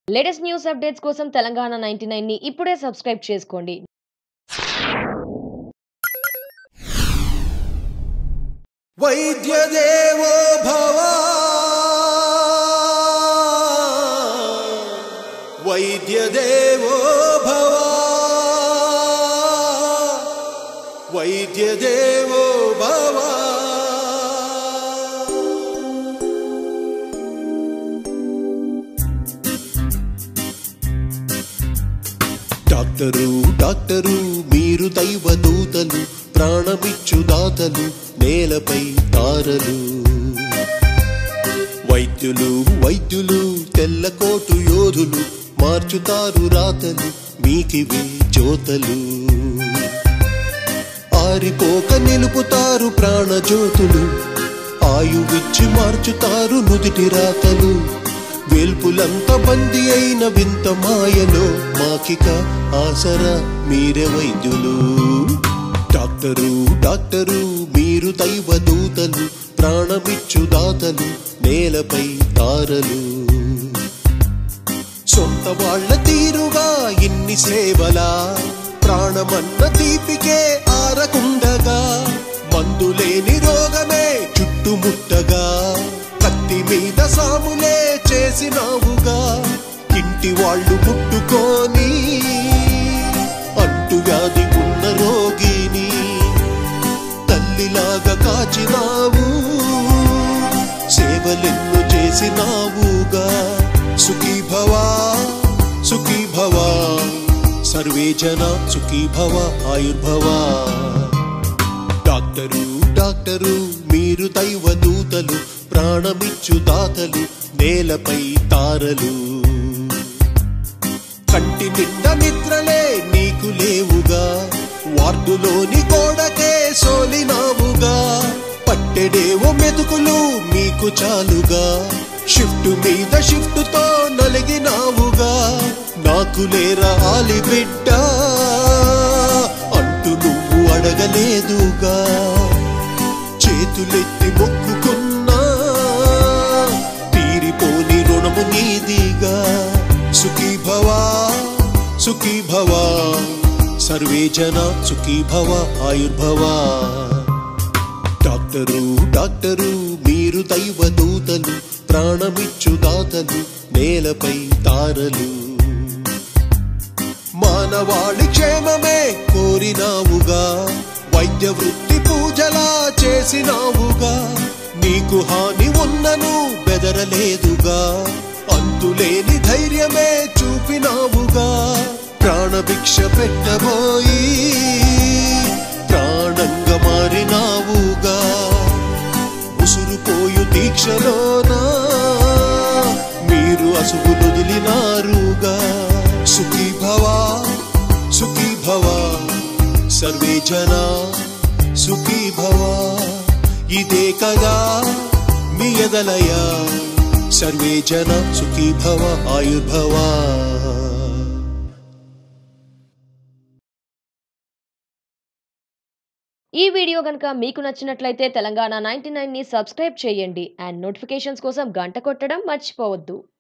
latest news updates కోసం Telangana ninety ని ఇప్పుడే సబ్స్క్రైబ్ చేసుకోండి వైద్యదేవో భవ వైద్యదేవో భవ వైద్యదేవో భవ డాక్టరు డాక్టరు మీరు దైవ దూతలు ప్రాణమిచ్చు దాతలు నేలపై తారలు వైద్యులు వైద్యులు తెల్లకోటు యోధులు మార్చుతారు రాతలు మీకివే జ్యోతలు ఆరిపోక నిలుపుతారు ప్రాణజ్యోతులు ఆయువిచ్చి మార్చుతారు నుదిటి రాతలు వేల్పులంత బంది అయిన వింత మాయలో మాకిక ఆసరా మీరే వైద్యులు డాక్టరు డాక్టరు మీరు దైవ దూతలు ప్రాణమిచ్చు దాతలు నేలపై తారలు సొంత వాళ్ళ తీరుగా ఇన్ని సేవలా ప్రాణమన్న తీపికే ఆరకుండగా మందులేని రోగమే చుట్టుముట్టగా కత్తి మీద సాములే చేసినావుగా ఇంటి వాళ్ళు ముట్టుకొని అంటువ్యాధి ఉన్న రోగిని తల్లిలాగా కాచినావు సేవలెన్ను చేసినావుగా సుఖీ భవా సుఖీ భవా సర్వే జన సుఖీ భవ ఆయుర్భవా డాక్టరు డాక్టరు మీరు దైవ దూతలు ప్రాణమిచ్చు దాతలు నేలపై తారలు కంటి నిండా నిద్రలే నీకు లేవుగా వార్డులోని గోడకే సోలినావుగా పట్టెడేవో మెతుకులు మీకు చాలుగా షిఫ్ట్ మీద షిఫ్ట్ తో నలిగినావుగా నాకు లేరా ఆలి బిడ్డ అంటూ నువ్వు అడగలేదుగా చేతులెత్తి మొక్కుకున్నా తీరిపోని రుణము నీదిగా సుఖీ భవా సుఖీ భవా సర్వే జన సుఖీ భవ ఆయుర్భవా డాక్టరు డాక్టరు మీరు దైవ దూతలు ప్రాణమిచ్చు దాతలు నేలపై తారలు మానవాళి క్షేమమే కోరినావుగా వైద్య వృత్తి పూజలా చేసినావుగా నీకు హాని ఉన్నను బెదరలేదుగా అంతులేని ధైర్యమే చూపినావుగా ప్రాణభిక్ష పెట్టబోయి ప్రాణంగా మారినావుగా ఉసురుపోయు దీక్షలోనా మీరు అసుగులొదిలినారుగా సుఖీ భవా సుఖీ భవా సర్వే జనా సుఖీ భవా ఇదే కదా మీ ఎదలయ సర్వే జన సుఖీ భవ ఆయుర్భవా ఈ వీడియో కనుక మీకు నచ్చినట్లయితే తెలంగాణ నైన్టీ ని సబ్స్క్రైబ్ చేయండి అండ్ నోటిఫికేషన్స్ కోసం గంట కొట్టడం మర్చిపోవద్దు